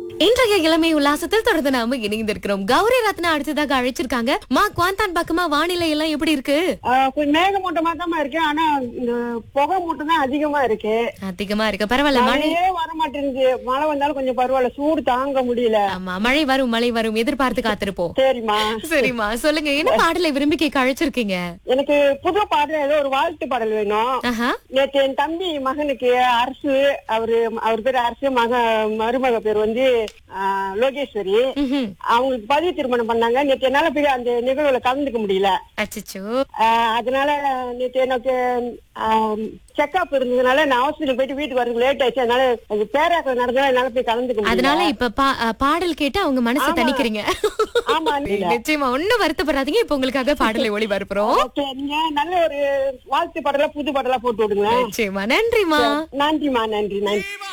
இன்றைய இளமை உல்லாசத்தில் தொடர்ந்து நாம இணைந்திருக்கிறோம் கௌரி ரத்னா அடுத்ததாக அழைச்சிருக்காங்க மா குவாந்தான் பக்கமா வானிலை எல்லாம் எப்படி இருக்கு ஆஹ் கொஞ்சம் மேகமூட்டமா தான் இருக்கு ஆனா இந்த புகை மூட்டம் தான் அதிகமா இருக்கு அதிகமா இருக்கு பரவாயில்ல மழை மழையே வர மாட்டேங்குது மழை வந்தாலும் கொஞ்சம் பரவாயில்ல சூடு தாங்க முடியல ஆமா மழை வரும் மழை வரும் எதிர்பார்த்து காத்திருப்போம் சரிம்மா சரிம்மா சொல்லுங்க என்ன பாடலை விரும்பி கேட்க அழைச்சிருக்கீங்க எனக்கு புது பாடல் ஏதோ ஒரு வாழ்த்து பாடல் வேணும் ஆஹா நேற்று என் தம்பி மகனுக்கு அரசு அவரு அவர் பேர் அரசு மக மருமக பேர் வந்து ஆஹ், லோகேஸ்வரி ம்ஹும். அவங்களுக்கு பதிவு திருமணம் பண்ணாங்க நேற்று என்னால போய் அந்த நிகழ்வுல கலந்துக்க முடியல அச்சச்சோ ஆஹ், அதனால நேற்று எனக்கு செக்அப் இருந்ததுனால நான் ஹாஸ்பிட்டல் போயிட்டு வீட்டுக்கு வரதுக்கு லேட் ஆயிடுச்சு அதனால அது பேராக்கள் நடந்ததால என்னால போய் கலந்துக்க முடியல அதனால இப்ப பா- அ, பாடல் கேட்டு அவங்க மனசை ஆமா. தணிக்கிறீங்க ஆமா நிச்சயமா ஒண்ணும் வருத்தப்படாதீங்க இப்ப உங்களுக்காக பாடலை ஒளிபரப்புறோம் சரிங்க நல்ல ஒரு வாழ்த்து பாடலா புது பாடலா போட்டு விடுங்க நிச்சயமா நன்றிமா நன்றிமா நன்றி நன்றி